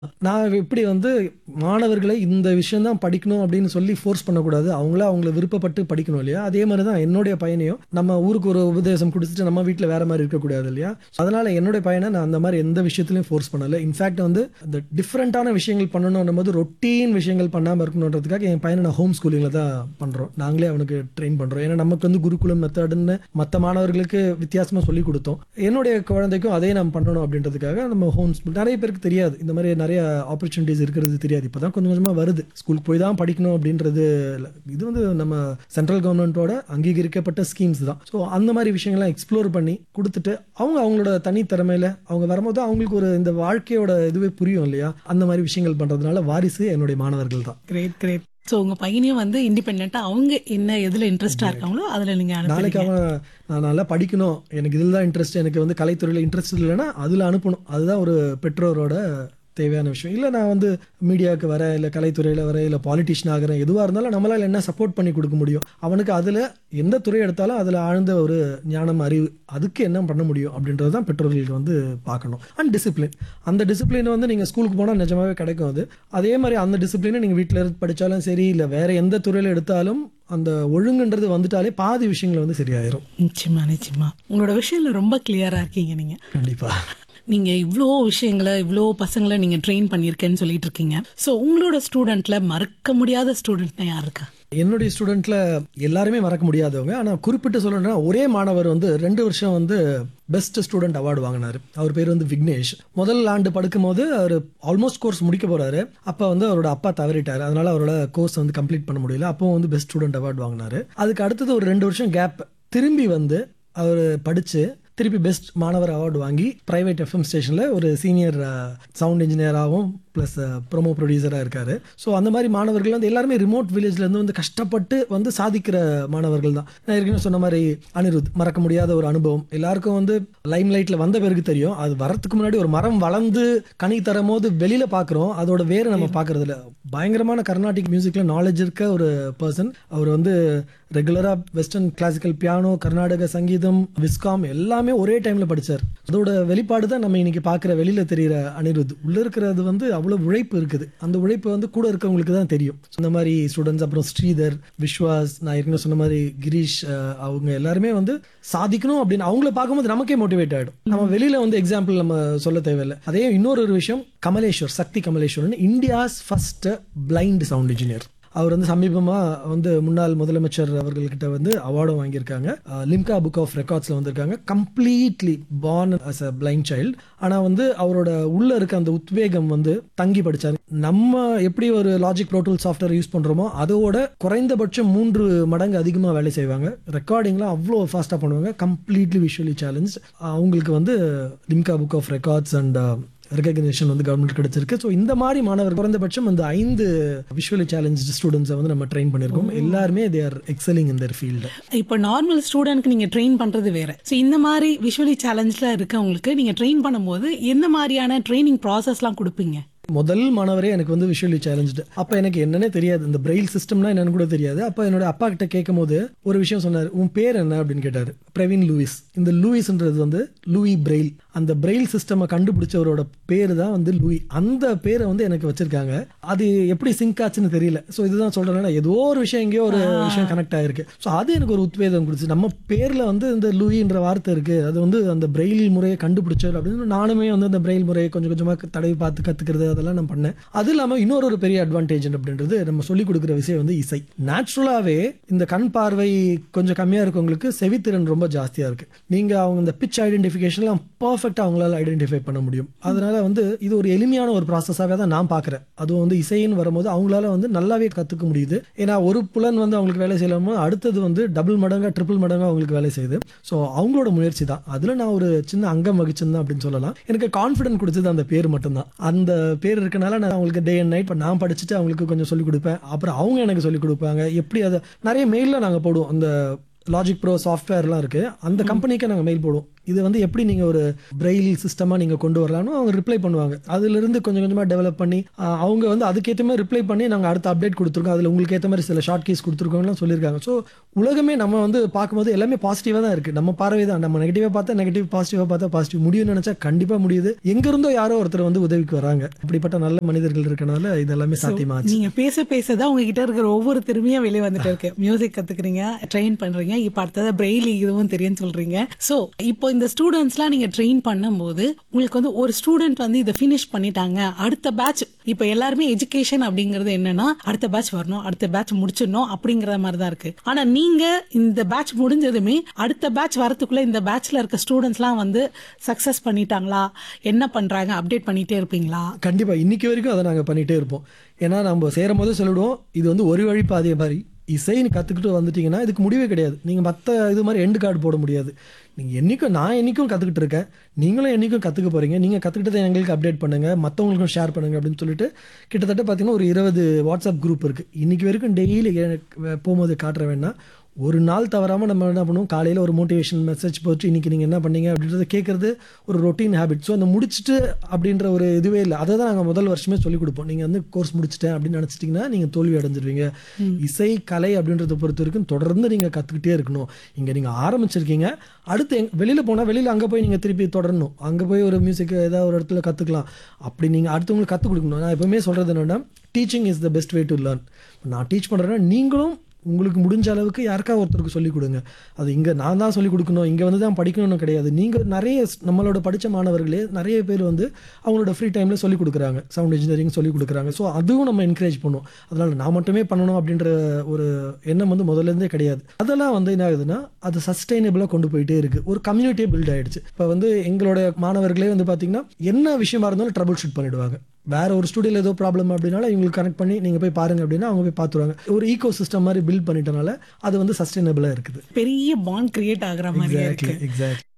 நான் எப்படி வந்து மாணவர்களை இந்த விஷயம் தான் படிக்கணும் அப்படின்னு சொல்லி ஃபோர்ஸ் பண்ணக்கூடாது அவங்களா அவங்கள விருப்பப்பட்டு படிக்கணும் இல்லையா அதே மாதிரி தான் என்னுடைய பையனையும் நம்ம ஊருக்கு ஒரு உபதேசம் கொடுத்துட்டு நம்ம வீட்டில் வேற மாதிரி இருக்கக்கூடாது இல்லையா அதனால என்னுடைய பையனை நான் அந்த மாதிரி எந்த விஷயத்துலையும் ஃபோர்ஸ் பண்ணல இன்ஃபேக்ட் வந்து இந்த டிஃப்ரெண்ட்டான விஷயங்கள் பண்ணணும் போது ரொட்டீன் விஷயங்கள் பண்ணாமல் இருக்கணுன்றதுக்காக என் பையனை நான் ஹோம் ஸ்கூலிங்கில் தான் பண்ணுறோம் நாங்களே அவனுக்கு ட்ரெயின் பண்ணுறோம் ஏன்னா நமக்கு வந்து குருகுலம் மெத்தடுன்னு மற்ற மாணவர்களுக்கு வித்தியாசமாக சொல்லி கொடுத்தோம் என்னுடைய குழந்தைக்கும் அதே நம்ம பண்ணணும் அப்படின்றதுக்காக நம்ம ஹோம் ஸ்கூல் நிறைய பேருக்கு தெரியாது இந்த மாதிரி நிறைய ஆப்பர்ச்சுனிட்டிஸ் இருக்கிறது தெரியாது இப்போ தான் கொஞ்சம் கொஞ்சமாக வருது ஸ்கூலுக்கு போய் தான் படிக்கணும் அப்படின்றது இல்ல. இது வந்து நம்ம சென்ட்ரல் கவர்மெண்ட்டோட அங்கீகரிக்கப்பட்ட ஸ்கீம்ஸ் தான் ஸோ அந்த மாதிரி விஷயங்கள்லாம் எக்ஸ்ப்ளோர் பண்ணி கொடுத்துட்டு அவங்க அவங்களோட தனித்திறமையில அவங்க வரும்போது அவங்களுக்கு ஒரு இந்த வாழ்க்கையோட இதுவே புரியும் இல்லையா அந்த மாதிரி விஷயங்கள் பண்ணுறதுனால வாரிசு என்னுடைய மாணவர்கள் தான் கிரேட் கிரேட் ஸோ உங்க பையனையும் வந்து இண்டிபெண்டா அவங்க என்ன எதுல இன்ட்ரெஸ்டா இருக்காங்களோ அதுல நீங்க நாளைக்கு அனுப்புறீங்க அவன் நான் நல்லா படிக்கணும் எனக்கு இதில் தான் இன்ட்ரெஸ்ட் எனக்கு வந்து கலைத்துறையில் இன்ட்ரெஸ்ட் இல்லைன்னா அதில் அனுப்பணும் அதுதான் ஒரு பெற்றோரோட தேவையான விஷயம் இல்லை நான் வந்து மீடியாவுக்கு வரேன் இல்லை கலைத்துறையில் வரேன் இல்லை பாலிட்டிஷியன் ஆகிறேன் எதுவாக இருந்தாலும் நம்மளால் என்ன சப்போர்ட் பண்ணி கொடுக்க முடியும் அவனுக்கு அதில் எந்த துறை எடுத்தாலும் அதில் ஆழ்ந்த ஒரு ஞானம் அறிவு அதுக்கு என்ன பண்ண முடியும் அப்படின்றது தான் பெற்றோர்களுக்கு வந்து பார்க்கணும் அண்ட் டிசிப்ளின் அந்த டிசிப்ளினை வந்து நீங்கள் ஸ்கூலுக்கு போனால் நிஜமாவே கிடைக்கும் அது அதே மாதிரி அந்த டிசிப்ளினை நீங்கள் வீட்டில் இருந்து படித்தாலும் சரி இல்லை வேறு எந்த துறையில் எடுத்தாலும் அந்த ஒழுங்குன்றது வந்துட்டாலே பாதி விஷயங்கள் வந்து சரியாயிரும் நிச்சயமா நிச்சயமா உங்களோட விஷயம்ல ரொம்ப கிளியரா இருக்கீங்க நீங்க கண்டிப்பாக நீங்க இவ்வளோ விஷயங்களை இவ்வளோ பசங்களை நீங்க ட்ரெயின் பண்ணியிருக்கேன்னு சொல்லிட்டு இருக்கீங்க ஸோ உங்களோட ஸ்டூடெண்ட்ல மறக்க முடியாத ஸ்டூடெண்ட்னா யார் இருக்கா என்னுடைய ஸ்டூடெண்ட்ல எல்லாருமே மறக்க முடியாதவங்க ஆனால் குறிப்பிட்டு சொல்லணும்னா ஒரே மாணவர் வந்து ரெண்டு வருஷம் வந்து பெஸ்ட் ஸ்டூடெண்ட் அவார்டு வாங்கினார் அவர் பேர் வந்து விக்னேஷ் முதல் ஆண்டு படுக்கும் போது அவர் ஆல்மோஸ்ட் கோர்ஸ் முடிக்க போறாரு அப்போ வந்து அவரோட அப்பா தவறிட்டார் அதனால அவரோட கோர்ஸ் வந்து கம்ப்ளீட் பண்ண முடியல அப்போ வந்து பெஸ்ட் ஸ்டூடெண்ட் அவார்டு வாங்கினாரு அதுக்கு அடுத்தது ஒரு ரெண்டு வருஷம் கேப் திரும்பி வந்து அவர் படிச்சு திருப்பி பெஸ்ட் மாணவர் அவார்டு வாங்கி பிரைவேட் எஃப்எம் ஸ்டேஷனில் ஒரு சீனியர் சவுண்ட் இன்ஜினியராகவும் ப்ளஸ் ப்ரோமோ ப்ரொடியூசராக இருக்காரு ஸோ அந்த மாதிரி மாணவர்கள் வந்து எல்லாருமே ரிமோட் வில்லேஜ்லேருந்து வந்து கஷ்டப்பட்டு வந்து சாதிக்கிற மாணவர்கள் தான் நான் ஏற்கனவே சொன்ன மாதிரி அனிருத் மறக்க முடியாத ஒரு அனுபவம் எல்லாருக்கும் வந்து லைம் லைட்டில் வந்த பிறகு தெரியும் அது வரத்துக்கு முன்னாடி ஒரு மரம் வளர்ந்து கனி தரும் போது வெளியில் பார்க்குறோம் அதோட வேறு நம்ம பார்க்கறது இல்ல பயங்கரமான கர்நாடிக் மியூசிக்கில் நாலேஜ் இருக்க ஒரு பர்சன் அவர் வந்து ரெகுலராக வெஸ்டர்ன் கிளாசிக்கல் பியானோ கர்நாடக சங்கீதம் விஸ்காம் எல்லாமே ஒரே டைமில் படித்தார் அதோட வெளிப்பாடு தான் நம்ம இன்னைக்கு பார்க்குற வெளியில் தெரிகிற அனிருத் உள்ளே இருக்கிறது வந்து அவ்வளோ உழைப்பு இருக்குது அந்த உழைப்பு வந்து கூட இருக்கவங்களுக்கு தான் தெரியும் இந்த மாதிரி ஸ்டூடெண்ட்ஸ் அப்புறம் ஸ்ரீதர் விஸ்வாஸ் நான் ஏற்கனவே சொன்ன மாதிரி கிரீஷ் அஹ், அவங்க எல்லாருமே வந்து சாதிக்கணும் அப்படின்னு அவங்கள பார்க்கும்போது நமக்கே மோட்டிவேட் ஆகிடும் நம்ம வெளியில் வந்து எக்ஸாம்பிள் நம்ம சொல்ல தேவையில்லை அதே இன்னொரு ஒரு விஷயம் Kamaleshwar Shakti Kamaleshwaran India's first blind sound engineer அவர் வந்து சமீபமாக வந்து முன்னாள் முதலமைச்சர் அவர்கள்கிட்ட வந்து அவார்டும் வாங்கியிருக்காங்க அஹ் லிம்கா புக் ஆஃப் ரெக்கார்ட்ஸில் வந்திருக்காங்க completely born as a blind child ஆனால் வந்து அவரோட உள்ள இருக்க அந்த உத்வேகம் வந்து தங்கி படிச்சாரு நம்ம எப்படி ஒரு லாஜிக் ப்ரோட்டூல் சாஃப்ட்வேர் யூஸ் பண்ணுறோமோ அதோட குறைந்தபட்சம் மூன்று மடங்கு அதிகமாக வேலை செய்வாங்க ரெக்கார்டிங்லாம் அவ்வளோ ஃபாஸ்ட்டாக பண்ணுவாங்க கம்ப்ளீட்லி விஷுவலி சேலஞ்ச் அவங்களுக்கு வந்து Limca book of records and recognition வந்து கவர்மெண்ட் கிடைச்சிருக்கு ஸோ இந்த மாதிரி மாணவர் குறைந்தபட்சம் அந்த ஐந்து விஷுவலி சேலஞ்ச் ஸ்டூடெண்ட்ஸை வந்து நம்ம ட்ரெயின் பண்ணியிருக்கோம் எல்லாருமே they are excelling in their field இப்போ நார்மல் ஸ்டூடெண்ட்க்கு நீங்க ட்ரெயின் பண்றது வேற ஸோ இந்த மாதிரி விஷுவலி சேலஞ்சில் இருக்கவங்களுக்கு நீங்க ட்ரெயின் பண்ணும்போது என்ன மாதிரியான ட்ரைனிங் ப்ராசஸ்லாம் கொடுப்பீங்க முதல் மாணவரே எனக்கு வந்து விஷுவலி சேலஞ்சு அப்போ எனக்கு என்னன்னே தெரியாது இந்த பிரெயில் சிஸ்டம்னா என்னன்னு கூட தெரியாது அப்போ என்னோட அப்பா கிட்ட கேட்கும் போது ஒரு விஷயம் சொன்னார் உன் பேர் என்ன அப்படின்னு கேட்டார் பிரவீன் லூயிஸ் இந்த லூயிஸ்ன்றது வந்து லூயி பிரெயில் அந்த பிரெயில் சிஸ்டமை கண்டுபிடிச்சவரோட பேர் தான் வந்து லூயி அந்த பேரை வந்து எனக்கு வச்சிருக்காங்க அது எப்படி சிங்க் ஆச்சுன்னு தெரியல ஸோ இதுதான் சொல்றேன்னா ஏதோ ஒரு விஷயம் எங்கேயோ ஒரு விஷயம் கனெக்ட் ஆயிருக்கு ஸோ அது எனக்கு ஒரு உத்வேகம் கொடுத்து நம்ம பேர்ல வந்து இந்த லூயின்ற வார்த்தை இருக்கு அது வந்து அந்த பிரெயில் முறையை கண்டுபிடிச்சவர் அப்படின்னு நானுமே வந்து அந்த பிரெயில் முறையை கொஞ்சம் கொஞ்சமாக தடவி பார்த்து கத்துக்கிறது அதெல்லாம் நான் பண்ணேன் அது இல்லாமல் இன்னொரு ஒரு பெரிய அட்வான்டேஜ் அப்படின்றது நம்ம சொல்லிக் கொடுக்குற விஷயம் வந்து இசை நேச்சுரலாகவே இந்த கண் பார்வை கொஞ்சம் கம்மியாக இருக்கவங்களுக்கு செவித்திறன் ரொம்ப ஜாஸ்தியாக இருக்கு நீங்க அவங்க இந்த பிச் ஐடென்டிஃபிகேஷன்லாம் பர்ஃபெக்டாக அவங்களால ஐடென்டிஃபை பண்ண முடியும் அதனால வந்து இது ஒரு எளிமையான ஒரு ப்ராசஸாகவே தான் நான் பார்க்குறேன் அதுவும் வந்து இசைன்னு வரும்போது அவங்களால வந்து நல்லாவே கற்றுக்க முடியுது ஏன்னா ஒரு புலன் வந்து அவங்களுக்கு வேலை செய்யலாமோ அடுத்தது வந்து டபுள் மடங்கா ட்ரிபிள் மடங்கா அவங்களுக்கு வேலை செய்யுது ஸோ அவங்களோட முயற்சி தான் அதில் நான் ஒரு சின்ன அங்கம் வகிச்சிருந்தேன் அப்படின்னு சொல்லலாம் எனக்கு கான்ஃபிடென்ட் கொடுத்தது அந்த பேர் மட்டும்தான் அந்த பேர் இருக்கனால நான் அவங்களுக்கு டே அண்ட் நைட் இப்போ நான் படிச்சுட்டு அவங்களுக்கு கொஞ்சம் சொல்லிக் கொடுப்பேன் அப்புறம் அவங்க எனக்கு சொல்லிக் கொடுப்பாங்க எப்படி அதை நிறைய மெயிலில் நாங்கள் போடுவோம் அந்த லாஜிக் ப்ரோ சாஃப்ட்வேர்லாம் இருக்குது அந்த கம்பெனிக்கு நாங்கள் மெயில் போடுவோம் இது வந்து எப்படி நீங்கள் ஒரு பிரெயில் சிஸ்டமாக நீங்கள் கொண்டு வரலாம்னு அவங்க ரிப்ளை பண்ணுவாங்க அதுலேருந்து கொஞ்சம் கொஞ்சமாக டெவலப் பண்ணி ஆஹ், அவங்க வந்து அதுக்கேற்ற மாதிரி ரிப்ளை பண்ணி நாங்கள் அடுத்த அப்டேட் கொடுத்துருக்கோம் அதில் உங்களுக்கு ஏற்ற மாதிரி சில ஷார்ட் கீஸ் கொடுத்துருக்கோம்லாம் சொல்லியிருக்காங்க ஸோ உலகமே நம்ம வந்து பார்க்கும்போது எல்லாமே பாசிட்டிவாக தான் இருக்குது நம்ம பார்வை தான் நம்ம நெகட்டிவாக பார்த்தா நெகட்டிவ் பாசிட்டிவாக பார்த்தா பாசிட்டிவ் முடியும்னு நினச்சா கண்டிப்பாக முடியுது எங்கிருந்தோ யாரோ ஒருத்தர் வந்து உதவிக்கு வராங்க அப்படிப்பட்ட நல்ல மனிதர்கள் இருக்கனால இது எல்லாமே சாத்தியமாச்சு நீங்க பேச பேசதான் உங்ககிட்ட இருக்கிற ஒவ்வொரு திறமையும் வெளியே வந்துட்டு இருக்கு மியூசிக் கத்துக்கிறீங்க ட்ரெயின் பண்றீங்க இப்ப அடுத்தது பிரெய்லி இதுவும் தெரியும் சொல்றீங்க சோ இப்போ இந்த ஸ்டூடெண்ட்ஸ்லாம் நீங்க ட்ரெயின் பண்ணும்போது உங்களுக்கு வந்து ஒரு ஸ்டூடெண்ட் வந்து இதை ஃபினிஷ் பண்ணிட்டாங்க அடுத்த பேட்ச் இப்ப எல்லாருமே எஜுகேஷன் அப்படிங்கிறது என்னன்னா அடுத்த பேட்ச் வரணும் அடுத்த பேட்ச் முடிச்சிடணும் அப்படிங்கிற மாதிரி தான் இருக்கு ஆனா நீங்க இந்த பேட்ச் முடிஞ்சதுமே அடுத்த பேட்ச் வரதுக்குள்ள இந்த பேட்ச்ல இருக்க ஸ்டூடெண்ட்ஸ்லாம் வந்து சக்சஸ் பண்ணிட்டாங்களா என்ன பண்றாங்க அப்டேட் பண்ணிட்டே இருப்பீங்களா கண்டிப்பா இன்னைக்கு வரைக்கும் அதை நாங்கள் பண்ணிட்டே இருப்போம் ஏன்னா நம்ம சேரும் போது சொல்லிடுவோம் இது வந்து ஒரு வழி பாதையை மாதிரி இசைன்னு கற்றுக்கிட்டு வந்துட்டீங்கன்னா இதுக்கு முடிவே கிடையாது நீங்கள் மற்ற இது மாதிரி எண்டு கார்டு போட முடியாது நீங்கள் என்றைக்கும் நான் என்றைக்கும் கற்றுக்கிட்டு இருக்கேன் நீங்களும் என்றைக்கும் கற்றுக்க போகிறீங்க நீங்கள் கற்றுக்கிட்டதை எங்களுக்கு அப்டேட் பண்ணுங்கள் மற்றவங்களுக்கும் ஷேர் பண்ணுங்கள் அப்படின்னு சொல்லிட்டு கிட்டத்தட்ட பார்த்தீங்கன்னா ஒரு இருபது வாட்ஸ்அப் குரூப் இருக்குது இன்றைக்கி வரைக்கும் டெய்லி போகும்போது காட்டுற வேணா ஒரு நாள் தவறாமல் நம்ம என்ன பண்ணுவோம் காலையில் ஒரு மோட்டிவேஷன் மெசேஜ் போட்டு இன்றைக்கி நீங்கள் என்ன பண்ணீங்க அப்படின்றத கேட்குறது ஒரு ரொட்டீன் ஹேபிட் ஸோ அந்த முடிச்சுட்டு அப்படின்ற ஒரு இதுவே இல்லை அதை தான் நாங்கள் முதல் வருஷமே சொல்லிக் கொடுப்போம் நீங்கள் வந்து கோர்ஸ் முடிச்சிட்டேன் அப்படின்னு நினச்சிட்டிங்கன்னா நீங்கள் தோல்வி அடைஞ்சிருவீங்க இசை கலை அப்படின்றத பொறுத்த வரைக்கும் தொடர்ந்து நீங்கள் கற்றுக்கிட்டே இருக்கணும் இங்கே நீங்கள் ஆரம்பிச்சிருக்கீங்க அடுத்து எங் வெளியில் போனால் வெளியில் அங்கே போய் நீங்கள் திருப்பி தொடரணும் அங்கே போய் ஒரு மியூசிக் ஏதாவது ஒரு இடத்துல கற்றுக்கலாம் அப்படி நீங்கள் அடுத்தவங்களுக்கு கற்றுக் கொடுக்கணும் நான் எப்பவுமே சொல்கிறது என்னென்னா teaching is the best way to learn நான் டீச் பண்ணுறேன்னா நீங்களும் உங்களுக்கு முடிஞ்ச அளவுக்கு யாருக்கா ஒருத்தருக்கு சொல்லிக் கொடுங்க அது இங்கே நான் தான் சொல்லிக் கொடுக்கணும் இங்கே வந்து தான் படிக்கணும்னு கிடையாது நீங்கள் நிறைய ஸ்- நம்மளோட படித்த மாணவர்களே நிறைய பேர் வந்து அவங்களோட ஃப்ரீ டைமில் சொல்லிக் கொடுக்குறாங்க சவுண்ட் இன்ஜினியரிங் சொல்லிக் கொடுக்குறாங்க ஸோ அதுவும் நம்ம என்கரேஜ் பண்ணுவோம் அதனால் நான் மட்டுமே பண்ணணும் அப்படின்ற ஒரு எண்ணம் வந்து முதல்லேருந்தே கிடையாது அதெல்லாம் வந்து என்ன ஆகுதுன்னா அது சஸ்டைனபிளாக கொண்டு போயிட்டே இருக்குது ஒரு கம்யூனிட்டியே பில்ட் ஆயிடுச்சு இப்போ வந்து எங்களோட மாணவர்களே வந்து பார்த்தீங்கன்னா என்ன விஷயமா இருந்தாலும் ட்ரபிள் ஷூட் பண்ணிடுவாங்க வேற ஒரு ஸ்டுடியோல ஏதோ ப்ராப்ளம் அப்படினால இவங்களுக்கு கனெக்ட் பண்ணி நீங்க போய் பாருங்க அப்படின்னா அவங்க போய் பார்த்துருவாங்க ஒரு ஈகோ சிஸ்டம் மாதிரி பில்ட் பண்ணிட்டனால அது வந்து சஸ்டைனபிளா இருக்குது பெரிய பாண்ட் கிரியேட் ஆகுற மாதிரியே இருக்கு எக்ஸாக்ட்லி